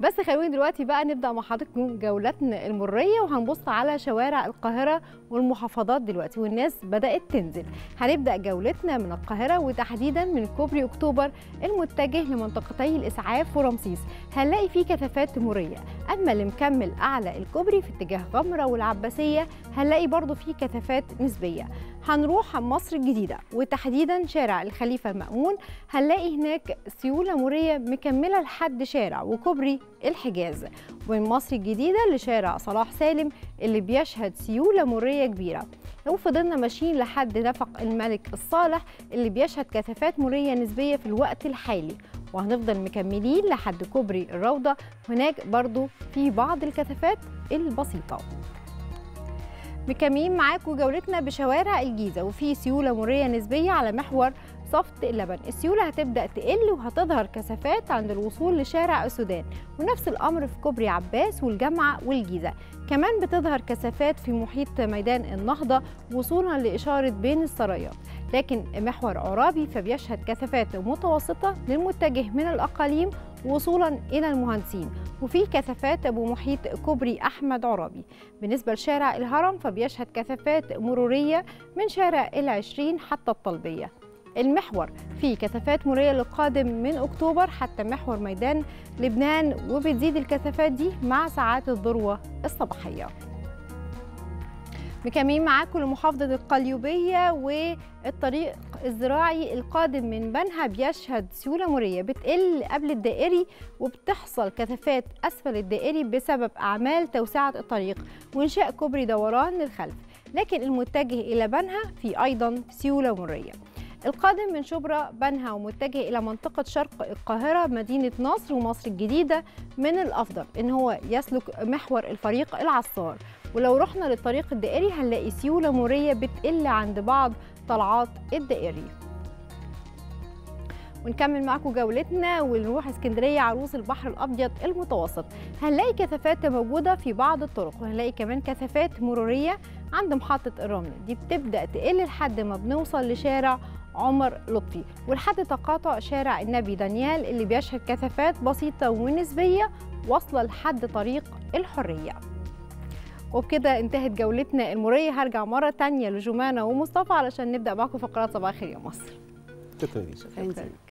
بس خلوني دلوقتي بقى نبدا مع حضراتكم جولتنا المريه وهنبص على شوارع القاهره والمحافظات دلوقتي والناس بدات تنزل هنبدا جولتنا من القاهره وتحديدا من كوبري اكتوبر المتجه لمنطقتي الاسعاف ورمسيس هنلاقي فيه كثافات مريه اما اللي مكمل اعلى الكوبري في اتجاه غمره والعباسيه هنلاقي برضو فيه كثافات نسبيه هنروح مصر الجديده وتحديدا شارع الخليفه المامون هنلاقي هناك سيوله مريه مكمله لحد شارع وكوبري الحجاز ومن مصر الجديده لشارع صلاح سالم اللي بيشهد سيوله مريه كبيره لو فضلنا ماشيين لحد نفق الملك الصالح اللي بيشهد كثافات مريه نسبيه في الوقت الحالي وهنفضل مكملين لحد كوبري الروضه هناك برضو في بعض الكثافات البسيطه مكملين معاكم جولتنا بشوارع الجيزه وفي سيوله مريه نسبيه على محور صفت اللبن السيوله هتبدا تقل وهتظهر كثافات عند الوصول لشارع السودان ونفس الامر في كوبري عباس والجامعه والجيزه كمان بتظهر كثافات في محيط ميدان النهضه وصولا لاشاره بين السرايات لكن محور عرابي فبيشهد كثافات متوسطه للمتجه من الاقاليم وصولا الى المهندسين وفي كثافات بمحيط كوبري احمد عرابي بالنسبه لشارع الهرم فبيشهد كثافات مروريه من شارع العشرين حتى الطلبيه المحور في كثافات مريه للقادم من اكتوبر حتى محور ميدان لبنان وبتزيد الكثافات دي مع ساعات الذروه الصباحيه مكملين معاكم لمحافظة القليوبية والطريق الزراعي القادم من بنها بيشهد سيولة مرية بتقل قبل الدائري وبتحصل كثافات أسفل الدائري بسبب أعمال توسعة الطريق وإنشاء كوبري دوران للخلف لكن المتجه إلى بنها في أيضا سيولة مرية القادم من شبرا بنها ومتجه إلى منطقة شرق القاهرة مدينة نصر ومصر الجديدة من الأفضل إن هو يسلك محور الفريق العصار ولو رحنا للطريق الدائري هنلاقي سيولة مرية بتقل عند بعض طلعات الدائري ونكمل معاكم جولتنا ونروح اسكندريه عروس البحر الابيض المتوسط هنلاقي كثافات موجوده في بعض الطرق وهنلاقي كمان كثافات مروريه عند محطه الرمل دي بتبدا تقل لحد ما بنوصل لشارع عمر لطفي ولحد تقاطع شارع النبي دانيال اللي بيشهد كثافات بسيطه ونسبيه واصله لحد طريق الحريه وبكده انتهت جولتنا المريه هرجع مره تانية لجمانه ومصطفى علشان نبدا معاكم فقرات صباح الخير يا مصر شكرا لك شكرا